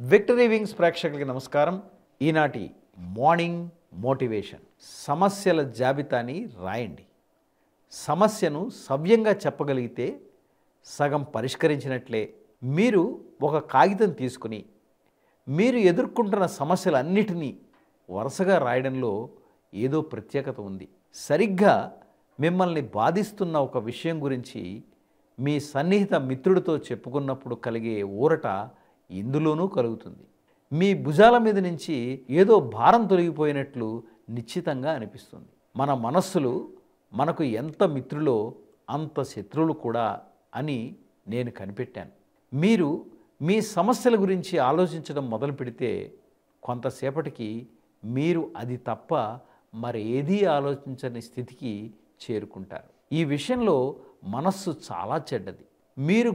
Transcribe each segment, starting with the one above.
victory wings ప్రేక్షకులకి నమస్కారం ఈనాటి మార్నింగ్ మోటివేషన్ సమస్యల జాబితాని రాయండి సమస్యను సవ్యంగా చెప్పగలిగితే సగం పరిష్కరించినట్లే మీరు ఒక కాగితం తీసుకుని మీరు ఎదుర్కొంటున్న సమస్యలన్నిటినీ వరుసగా రాయడంలో ఏదో ప్రత్యేకత ఉంది సరిగ్గా మిమ్మల్ని బాధిస్తున్న ఒక విషయం గురించి మీ సన్నిహిత మిత్రుడితో చెప్పుకున్నప్పుడు కలిగే ఊరట ఇందులోనూ కలుగుతుంది మీ భుజాల మీద నుంచి ఏదో భారం తొలగిపోయినట్లు నిశ్చితంగా అనిపిస్తుంది మన మనస్సులు మనకు ఎంత మిత్రులో అంత శత్రువులు కూడా అని నేను కనిపెట్టాను మీరు మీ సమస్యల గురించి ఆలోచించడం మొదలు పెడితే కొంతసేపటికి మీరు అది తప్ప మరేదీ ఆలోచించని స్థితికి చేరుకుంటారు ఈ విషయంలో మనస్సు చాలా చెడ్డది మీరు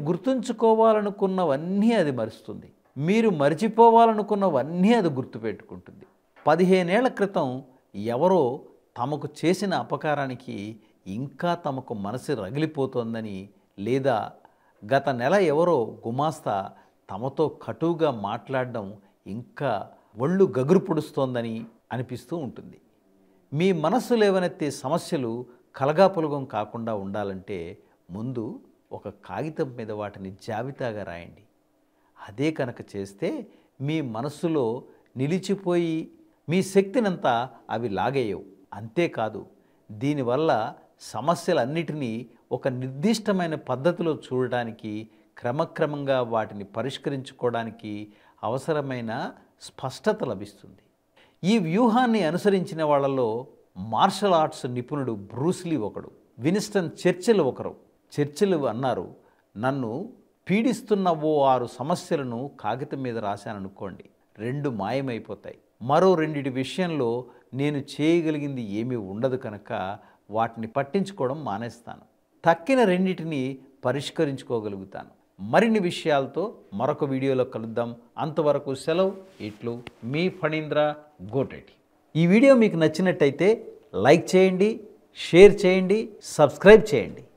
గుర్తుంచుకోవాలనుకున్నవన్నీ అది మరుస్తుంది మీరు మరిచిపోవాలనుకున్నవన్నీ అది గుర్తుపెట్టుకుంటుంది పదిహేనేళ్ల క్రితం ఎవరో తమకు చేసిన అపకారానికి ఇంకా తమకు మనసు రగిలిపోతోందని లేదా గత నెల ఎవరో గుమాస్తా తమతో కటువుగా మాట్లాడడం ఇంకా ఒళ్ళు గగురు పొడుస్తోందని అనిపిస్తూ ఉంటుంది మీ మనస్సు లేవనెత్తే సమస్యలు కలగాపులగం కాకుండా ఉండాలంటే ముందు ఒక కాగితం మీద వాటిని జాబితాగా రాయండి అదే కనుక చేస్తే మీ మనస్సులో నిలిచిపోయి మీ శక్తినంతా అవి లాగేయవు అంతేకాదు దీనివల్ల సమస్యలన్నిటినీ ఒక నిర్దిష్టమైన పద్ధతిలో చూడడానికి క్రమక్రమంగా వాటిని పరిష్కరించుకోవడానికి అవసరమైన స్పష్టత లభిస్తుంది ఈ వ్యూహాన్ని అనుసరించిన వాళ్ళలో మార్షల్ ఆర్ట్స్ నిపుణుడు బ్రూస్లీ ఒకడు వినిస్టన్ చర్చిల్ ఒకరు చర్చిల్ అన్నారు నన్ను పీడిస్తున్న ఓ ఆరు సమస్యలను కాగితం మీద రాశాననుకోండి రెండు మాయమైపోతాయి మరో రెండిటి విషయంలో నేను చేయగలిగింది ఏమీ ఉండదు కనుక వాటిని పట్టించుకోవడం మానేస్తాను తక్కిన రెండిటిని పరిష్కరించుకోగలుగుతాను మరిన్ని విషయాలతో మరొక వీడియోలో కలుద్దాం అంతవరకు సెలవు ఇట్లు మీ ఫణీంద్ర గోటెటి ఈ వీడియో మీకు నచ్చినట్టయితే లైక్ చేయండి షేర్ చేయండి సబ్స్క్రైబ్ చేయండి